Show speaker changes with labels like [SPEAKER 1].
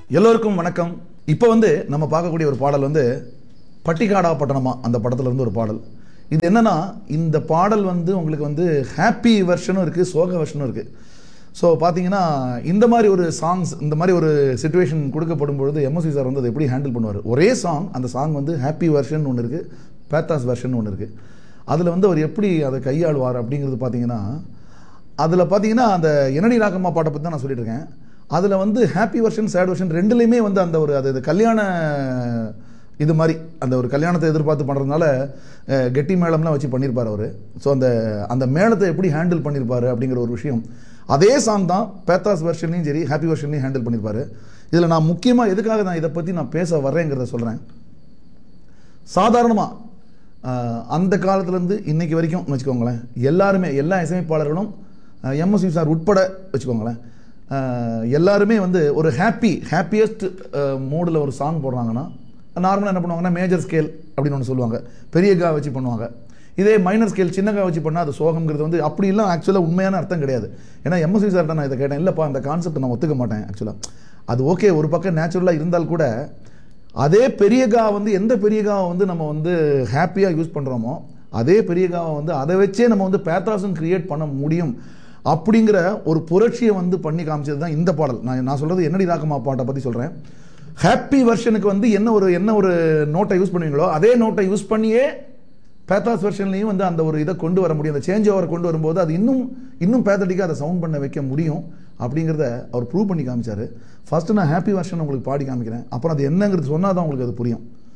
[SPEAKER 1] எல்லோருக்கும் வணக்கம் இப்போ வந்து நம்ம பார்க்கக்கூடிய ஒரு பாடல் வந்து பட்டிக்காடா பட்டணமா அந்த படத்துல இருந்து ஒரு பாடல் இது என்னன்னா இந்த பாடல் வந்து உங்களுக்கு வந்து ஹாப்பி வெர்ஷனும் இருக்கு சோக வெர்ஷனும் இருக்கு ஸோ பார்த்தீங்கன்னா இந்த மாதிரி ஒரு சாங்ஸ் இந்த மாதிரி ஒரு சுச்சுவேஷன் கொடுக்கப்படும் பொழுது எம்எஸ்சி சார் வந்து அதை எப்படி ஹேண்டில் பண்ணுவார் ஒரே சாங் அந்த சாங் வந்து ஹாப்பி வெர்ஷன் ஒன்று இருக்கு பேத்தாஸ் வெர்ஷன் ஒன்று இருக்கு அதில் வந்து அவர் எப்படி அதை கையாளுவார் அப்படிங்கிறது பார்த்தீங்கன்னா அதில் பார்த்தீங்கன்னா அந்த என்னடி ராக்கம்மா பாட்டை பற்றி தான் நான் சொல்லிட்டு இருக்கேன் அதில் வந்து ஹாப்பி வெர்ஷன் சேட் வெர்ஷன் ரெண்டுலேயுமே வந்து அந்த ஒரு அது அது கல்யாண இது மாதிரி அந்த ஒரு கல்யாணத்தை எதிர்பார்த்து பண்ணுறதுனால அஹ், கெட்டி மேளம்லாம் வச்சு பண்ணியிருப்பார் அவர் ஸோ அந்த அந்த மேளத்தை எப்படி ஹேண்டில் பண்ணியிருப்பார் அப்படிங்கிற ஒரு விஷயம் அதே சாங் தான் பேத்தாஸ் வெர்ஷன்லையும் சரி ஹாப்பி வெர்ஷன்லையும் ஹேண்டில் பண்ணியிருப்பாரு இதில் நான் முக்கியமாக எதுக்காக நான் இதை பற்றி நான் பேச வர்றேங்கிறத சொல்கிறேன் சாதாரணமாக அந்த காலத்துலேருந்து இன்னைக்கு வரைக்கும் வச்சுக்கோங்களேன் எல்லாருமே எல்லா இசையமைப்பாளர்களும் எம்எஸ்வி சார் உட்பட வச்சுக்கோங்களேன் அஹ், எல்லாருமே வந்து ஒரு ஹாப்பி ஹாப்பியஸ்ட் மூடில் ஒரு சாங் போடுறாங்கன்னா நார்மலாக என்ன பண்ணுவாங்கன்னா மேஜர் ஸ்கேல் அப்படின்னு ஒன்று சொல்லுவாங்க பெரிய கா வச்சு பண்ணுவாங்க இதே மைனர் ஸ்கேல் சின்ன கா வச்சு பண்ணால் அது சோகம்ங்கிறது வந்து அப்படிலாம் ஆக்சுவலாக உண்மையான அர்த்தம் கிடையாது ஏன்னா எம்எஸ்வி சார்ட்ட நான் இதை கேட்டேன் இல்லைப்பா அந்த கான்செப்ட் நான் ஒத்துக்க மாட்டேன் ஆக்சுவலாக அது ஓகே ஒரு பக்கம் நேச்சுரலாக இருந்தால் கூட அதே பெரிய காவை வந்து எந்த பெரிய காவை வந்து நம்ம வந்து ஹாப்பியாக யூஸ் பண்ணுறோமோ அதே பெரிய காவை வந்து அதை வச்சே நம்ம வந்து பேத்தாசம் கிரியேட் பண்ண முடியும் அப்படிங்கிற ஒரு புரட்சியை வந்து பண்ணி காமிச்சது தான் இந்த பாடல் நான் நான் சொல்கிறது என்னடி ராக்கமா பாட்டை பற்றி சொல்கிறேன் ஹாப்பி வெர்ஷனுக்கு வந்து என்ன ஒரு என்ன ஒரு நோட்டை யூஸ் பண்ணுவீங்களோ அதே நோட்டை யூஸ் பண்ணியே பேத்தாஸ் வெர்ஷன்லையும் வந்து அந்த ஒரு இதை கொண்டு வர முடியும் அந்த சேஞ்ச் ஓவரை கொண்டு வரும்போது அது இன்னும் இன்னும் பேத்தட்டிக்காக அதை சவுண்ட் பண்ண வைக்க முடியும் அப்படிங்கிறத அவர் ப்ரூவ் பண்ணி காமிச்சாரு ஃபர்ஸ்ட் நான் ஹாப்பி வெர்ஷன் உங்களுக்கு பாடி காமிக்கிறேன் அப்புறம் அது என்னங்கிறது சொன்னால் தான் உங்களுக்கு அது புரியும்